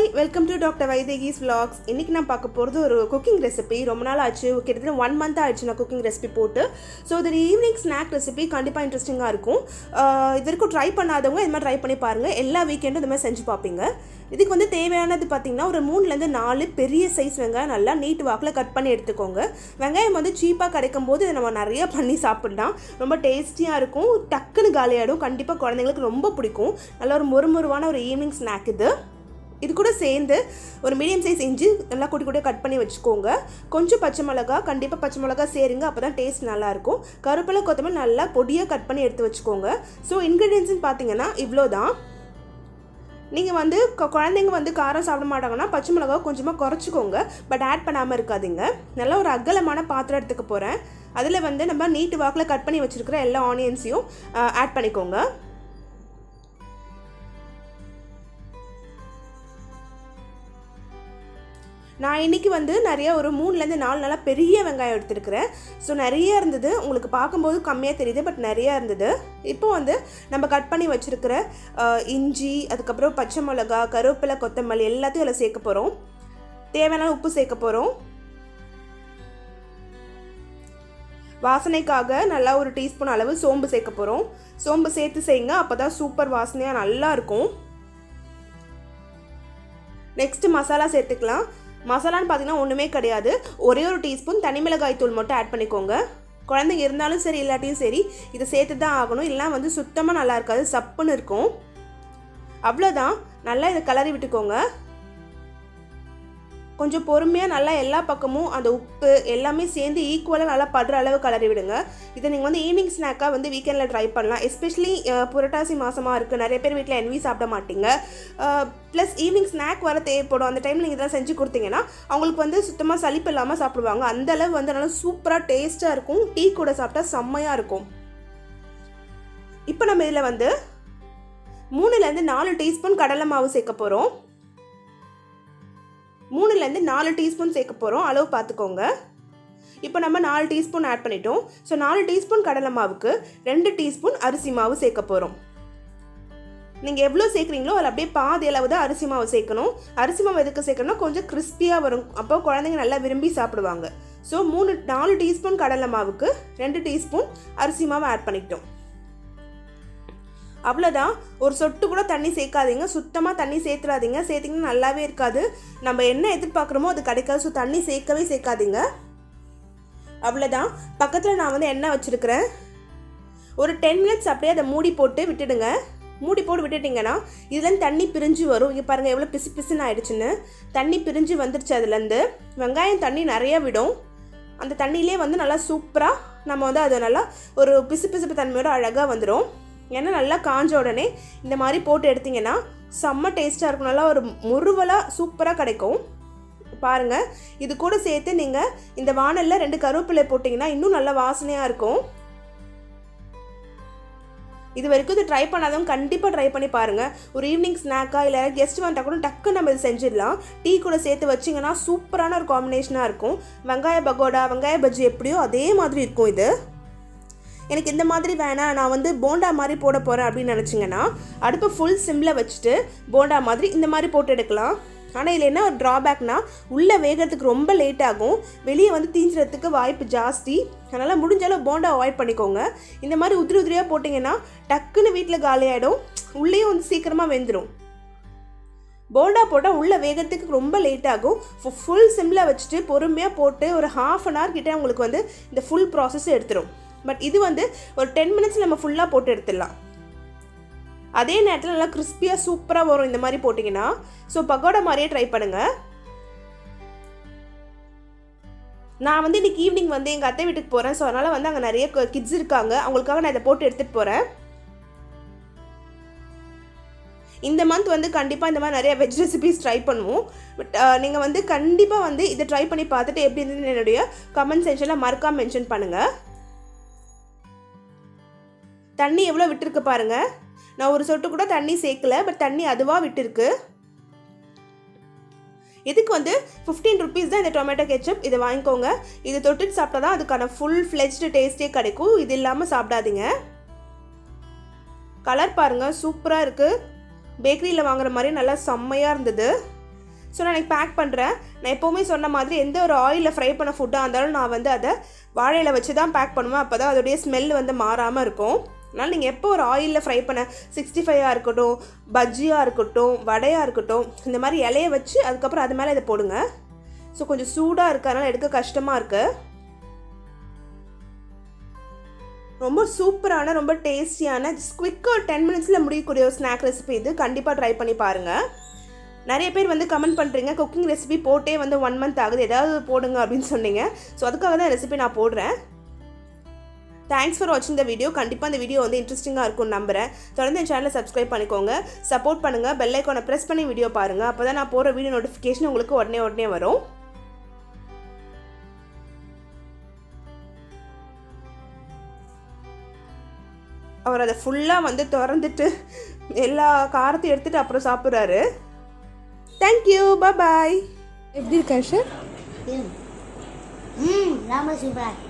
hi welcome to doctor Vaidehi's vlogs இன்றைக்கி நான் பார்க்க போகிறது ஒரு குக்கிங் ரெசிபி ரொம்ப நாள் ஆச்சு கிட்டத்தட்ட ஒன் மந்த் ஆயிடுச்சு நான் குக்கிங் ரெசிபி போட்டு ஸோ இது ஈவினிங் ஸ்நாக் ரெசிபி கண்டிப்பாக இன்ட்ரெஸ்டிங்காக இருக்கும் ஆஹ் இது வரைக்கும் ட்ரை பண்ணாதவங்க இது மாதிரி ட்ரை பண்ணி பாருங்கள் எல்லா வீக்கெண்டும் இந்த மாதிரி செஞ்சு பார்ப்பீங்க இதுக்கு வந்து தேவையானது பார்த்தீங்கன்னா ஒரு மூணுலேருந்து நாலு பெரிய சைஸ் வெங்காயம் நல்லா நீட் வாக்கில் கட் பண்ணி எடுத்துக்கோங்க வெங்காயம் வந்து சீப்பாக கிடைக்கும் போது இதை நம்ம நிறைய பண்ணி சாப்பிடலாம் ரொம்ப டேஸ்டியாக இருக்கும் டக்குன்னு காலியாகிடும் கண்டிப்பாக குழந்தைங்களுக்கு ரொம்ப பிடிக்கும் நல்ல ஒரு மொறுமொருவான ஒரு ஈவினிங் ஸ்நாக் இது இது கூட சேர்ந்து ஒரு மீடியம் சைஸ் இஞ்சி நல்லா குட்டி குட்டியாக கட் பண்ணி வச்சுக்கோங்க கொஞ்சம் பச்சை மிளகா கண்டிப்பாக பச்சை மிளகா சேருங்க அப்போ தான் டேஸ்ட் நல்லாயிருக்கும் கருவேப்பிலை கொத்தமல்லி நல்லா பொடியாக கட் பண்ணி எடுத்து வச்சுக்கோங்க ஸோ இன்க்ரீடியன்ஸ்னு பார்த்தீங்கன்னா இவ்வளோ தான் நீங்கள் வந்து கொ- குழந்தைங்க வந்து காரம் சாப்பிட மாட்டாங்கன்னா பச்சை மிளகா கொஞ்சமாக குறைச்சிக்கோங்க பட் ஆட் பண்ணாமல் இருக்காதீங்க நல்லா ஒரு அகலமான பாத்திரம் எடுத்துக்க போகிறேன் அதில் வந்து நம்ம நீட்டு வாக்கில் கட் பண்ணி வச்சுருக்கிற எல்லா ஆனியன்ஸையும் ஆட் பண்ணிக்கோங்க நான் இன்னைக்கு வந்து நிறைய ஒரு மூணுலேருந்து நாலு நாளாக பெரிய வெங்காயம் எடுத்துருக்கிறேன் ஸோ நிறைய இருந்தது உங்களுக்கு பார்க்கும்போது கம்மியாக தெரியுது பட் நிறையா இருந்தது இப்போ வந்து நம்ம கட் பண்ணி வச்சுருக்கிற இஞ்சி அதுக்கப்புறம் பச்சை மிளகா கருவேப்பிலை கொத்தமல்லி எல்லாத்தையும் அதில் சேர்க்க போகிறோம் தேவையான உப்பு சேர்க்க போகிறோம் வாசனைக்காக நல்லா ஒரு டீஸ்பூன் அளவு சோம்பு சேர்க்க போகிறோம் சோம்பு சேர்த்து செய்யுங்க அப்போ தான் சூப்பர் வாசனையாக நல்லா இருக்கும் நெக்ஸ்ட் மசாலா சேர்த்துக்கலாம் மசாலான்னு பார்த்தீங்கன்னா ஒன்றுமே கிடையாது ஒரே ஒரு டீஸ்பூன் தனி மிளகாய் தூள் மட்டும் ஆட் பண்ணிக்கோங்க குழந்தைங்க இருந்தாலும் சரி இல்லாட்டியும் சரி இதை சேர்த்து தான் ஆகணும் இல்லைனா வந்து சுத்தமாக நல்லா இருக்காது சப்புன்னு இருக்கும் அவ்வளோதான் நல்லா இதை கிளறி விட்டுக்கோங்க கொஞ்சம் பொறுமையாக நல்லா எல்லா பக்கமும் அந்த உப்பு எல்லாமே சேர்ந்து ஈக்குவலாக நல்லா படுற அளவு கலரி விடுங்க இதை நீங்கள் வந்து ஈவினிங் ஸ்நாக்காக வந்து வீக்கெண்டில் ட்ரை பண்ணலாம் எஸ்பெஷலி புரட்டாசி மாதமாக இருக்குது நிறைய பேர் வீட்டில் என்வி சாப்பிட மாட்டீங்க ப்ளஸ் ஈவினிங் ஸ்நாக் வர தேவைப்படும் அந்த டைமில் நீங்கள் இதெல்லாம் செஞ்சு கொடுத்தீங்கன்னா அவங்களுக்கு வந்து சுத்தமாக சலிப்பு இல்லாமல் சாப்பிடுவாங்க அந்த அளவு வந்து நல்லா சூப்பராக டேஸ்ட்டாக இருக்கும் டீ கூட சாப்பிட்டா செம்மையாக இருக்கும் இப்போ நம்ம இதில் வந்து மூணுலேருந்து நாலு டீஸ்பூன் கடலை மாவு சேர்க்க போகிறோம் மூணுலேருந்து நாலு டீஸ்பூன் சேர்க்க போகிறோம் அளவு பார்த்துக்கோங்க இப்போ நம்ம நாலு டீஸ்பூன் ஆட் பண்ணிட்டோம் ஸோ நாலு டீஸ்பூன் கடலை மாவுக்கு ரெண்டு டீஸ்பூன் அரிசி மாவு சேர்க்க போகிறோம் நீங்கள் எவ்வளோ சேர்க்குறீங்களோ அதில் அப்படியே பாதி அளவு தான் அரிசி மாவு சேர்க்கணும் அரிசி மாவு எதுக்கு சேர்க்கணும்னா கொஞ்சம் கிறிஸ்பியாக வரும் அப்போ குழந்தைங்க நல்லா விரும்பி சாப்பிடுவாங்க ஸோ மூணு நாலு டீஸ்பூன் கடலை மாவுக்கு ரெண்டு டீஸ்பூன் அரிசி மாவு ஆட் பண்ணிக்கிட்டோம் அவ்வளோதான் ஒரு சொட்டு கூட தண்ணி சேர்க்காதீங்க சுத்தமாக தண்ணி சேர்த்துறாதீங்க சேர்த்திங்கன்னா நல்லாவே இருக்காது நம்ம என்ன எதிர்பார்க்குறோமோ அது கிடைக்காது ஸோ தண்ணி சேர்க்கவே சேர்க்காதீங்க அவ்வளோதான் பக்கத்தில் நான் வந்து எண்ணெய் வச்சுருக்கிறேன் ஒரு டென் மினிட்ஸ் அப்படியே அதை மூடி போட்டு விட்டுடுங்க மூடி போட்டு விட்டுட்டிங்கன்னா இதுலேருந்து தண்ணி பிரிஞ்சு வரும் இங்கே பாருங்கள் எவ்வளோ பிசு பிசுன்னு ஆயிடுச்சுன்னு தண்ணி பிரிஞ்சு வந்துருச்சு அதுலேருந்து வெங்காயம் தண்ணி நிறைய விடும் அந்த தண்ணியிலே வந்து நல்லா சூப்பராக நம்ம வந்து அதை நல்லா ஒரு பிசு பிசுப்பு தன்மையோட அழகாக வந்துடும் ஏன்னா நல்லா காஞ்ச உடனே இந்த மாதிரி போட்டு எடுத்தீங்கன்னா செம்ம டேஸ்ட்டாக இருக்கும் நல்லா ஒரு முறுவலாக சூப்பராக கிடைக்கும் பாருங்கள் இது கூட சேர்த்து நீங்கள் இந்த வானலில் ரெண்டு கருவேப்பிலை போட்டிங்கன்னா இன்னும் நல்ல வாசனையாக இருக்கும் இது வரைக்கும் இது ட்ரை பண்ணாதவங்க கண்டிப்பாக ட்ரை பண்ணி பாருங்கள் ஒரு ஈவினிங் ஸ்நாக்காக இல்லை கெஸ்ட் வந்தால் கூட டக்கு நம்ம இது செஞ்சிடலாம் டீ கூட சேர்த்து வச்சிங்கன்னா சூப்பரான ஒரு காம்பினேஷனாக இருக்கும் வெங்காய பகோடா வெங்காய பஜ்ஜி எப்படியோ அதே மாதிரி இருக்கும் இது எனக்கு இந்த மாதிரி வேணாம் நான் வந்து போண்டா மாதிரி போட போகிறேன் அப்படின்னு நினச்சிங்கன்னா அடுப்பை ஃபுல் சிம்மில் வச்சுட்டு போண்டா மாதிரி இந்த மாதிரி போட்டு எடுக்கலாம் ஆனால் இதில் என்ன ஒரு ட்ராபேக்னா உள்ளே வேகிறதுக்கு ரொம்ப லேட் ஆகும் வெளியே வந்து தீஞ்சுறதுக்கு வாய்ப்பு ஜாஸ்தி அதனால் முடிஞ்ச அளவு போண்டா அவாய்ட் பண்ணிக்கோங்க இந்த மாதிரி உதிரி உதிரியாக போட்டிங்கன்னா டக்குன்னு வீட்டில் காலியாகிடும் உள்ளேயும் வந்து சீக்கிரமாக வெந்துடும் போண்டா போட்டால் உள்ளே வேகத்துக்கு ரொம்ப லேட் ஆகும் ஃபுல் சிம்மில் வச்சுட்டு பொறுமையாக போட்டு ஒரு ஹாஃப் அன் ஹவர் கிட்டே உங்களுக்கு வந்து இந்த ஃபுல் ப்ராசஸ் எடுத்துரும் பட் இது வந்து ஒரு டென் மினிட்ஸ் நம்ம ஃபுல்லாக போட்டு எடுத்துடலாம் அதே நேரத்தில் நல்லா கிறிஸ்பியாக சூப்பராக வரும் இந்த மாதிரி போட்டிங்கன்னா ஸோ பகோடா மாதிரியே ட்ரை பண்ணுங்கள் நான் வந்து இன்னைக்கு ஈவினிங் வந்து எங்கள் அத்தை வீட்டுக்கு போகிறேன் ஸோ அதனால் வந்து அங்கே நிறைய கிட்ஸ் இருக்காங்க அவங்களுக்காக நான் இதை போட்டு எடுத்துகிட்டு போகிறேன் இந்த மந்த் வந்து கண்டிப்பாக இந்த மாதிரி நிறைய வெஜ் ரெசிபிஸ் ட்ரை பண்ணுவோம் பட் நீங்கள் வந்து கண்டிப்பாக வந்து இதை ட்ரை பண்ணி பார்த்துட்டு எப்படி இருந்ததுன்னு என்னுடைய கமெண்ட் செக்ஷனில் மறக்காம மென்ஷன் பண்ணுங்கள் தண்ணி எவ்வளோ விட்டுருக்கு பாருங்க நான் ஒரு சொட்டு கூட தண்ணி சேர்க்கல பட் தண்ணி அதுவாக விட்டுருக்கு இதுக்கு வந்து ஃபிஃப்டீன் ருபீஸ் தான் இந்த டொமேட்டோ கெச்சப் இதை வாங்கிக்கோங்க இது தொட்டுட்டு சாப்பிட்டா தான் அதுக்கான ஃபுல் ஃப்ளெஜ்டு டேஸ்ட்டே கிடைக்கும் இது இல்லாமல் சாப்பிடாதீங்க கலர் பாருங்கள் சூப்பராக இருக்குது பேக்கரியில் வாங்குற மாதிரி நல்லா செம்மையாக இருந்தது ஸோ நான் எனக்கு பேக் பண்ணுறேன் நான் எப்போவுமே சொன்ன மாதிரி எந்த ஒரு ஆயிலில் ஃப்ரை பண்ண ஃபுட்டாக இருந்தாலும் நான் வந்து அதை வாழையில வச்சு தான் பேக் பண்ணுவேன் அப்போ தான் அதோடைய ஸ்மெல் வந்து மாறாமல் இருக்கும் அதனால் நீங்கள் எப்போ ஒரு ஆயிலில் ஃப்ரை பண்ண சிக்ஸ்டி ஃபைவாக இருக்கட்டும் பஜ்ஜியாக இருக்கட்டும் வடையாக இருக்கட்டும் இந்த மாதிரி இலைய வச்சு அதுக்கப்புறம் அது மேலே இதை போடுங்க ஸோ கொஞ்சம் சூடாக இருக்கு அதனால் எடுக்க கஷ்டமாக இருக்குது ரொம்ப சூப்பரான ரொம்ப டேஸ்டியான குவிக்காக டென் மினிட்ஸில் முடியக்கூடிய ஒரு ஸ்நாக் ரெசிபி இது கண்டிப்பாக ட்ரை பண்ணி பாருங்கள் நிறைய பேர் வந்து கமெண்ட் பண்ணுறீங்க குக்கிங் ரெசிபி போட்டே வந்து ஒன் மந்த் ஆகுது ஏதாவது போடுங்க அப்படின்னு சொன்னீங்க ஸோ அதுக்காக தான் ரெசிபி நான் போடுறேன் தேங்க்ஸ் ஃபார் வாட்சிங் த வீடியோ கண்டிப்பாக இந்த வீடியோ வந்து இன்ட்ரெஸ்டிங்காக இருக்கும்னு நம்புறேன் தொடர்ந்து என் சேனலை சப்ஸ்கிரைப் பண்ணிக்கோங்க சப்போர்ட் பண்ணுங்கள் பெல் ஐக்கானை ப்ரெஸ் பண்ணி வீடியோ பாருங்கள் அப்போ தான் நான் போகிற வீடியோ நோட்டிஃபிகேஷன் உங்களுக்கு உடனே உடனே வரும் அவர் அதை ஃபுல்லாக வந்து திறந்துட்டு எல்லா காரத்தையும் எடுத்துகிட்டு அப்புறம் சாப்பிட்றாரு தேங்க்யூ பாய் எப்படி இருக்கா சார் ம் ரொம்ப சூப்பராக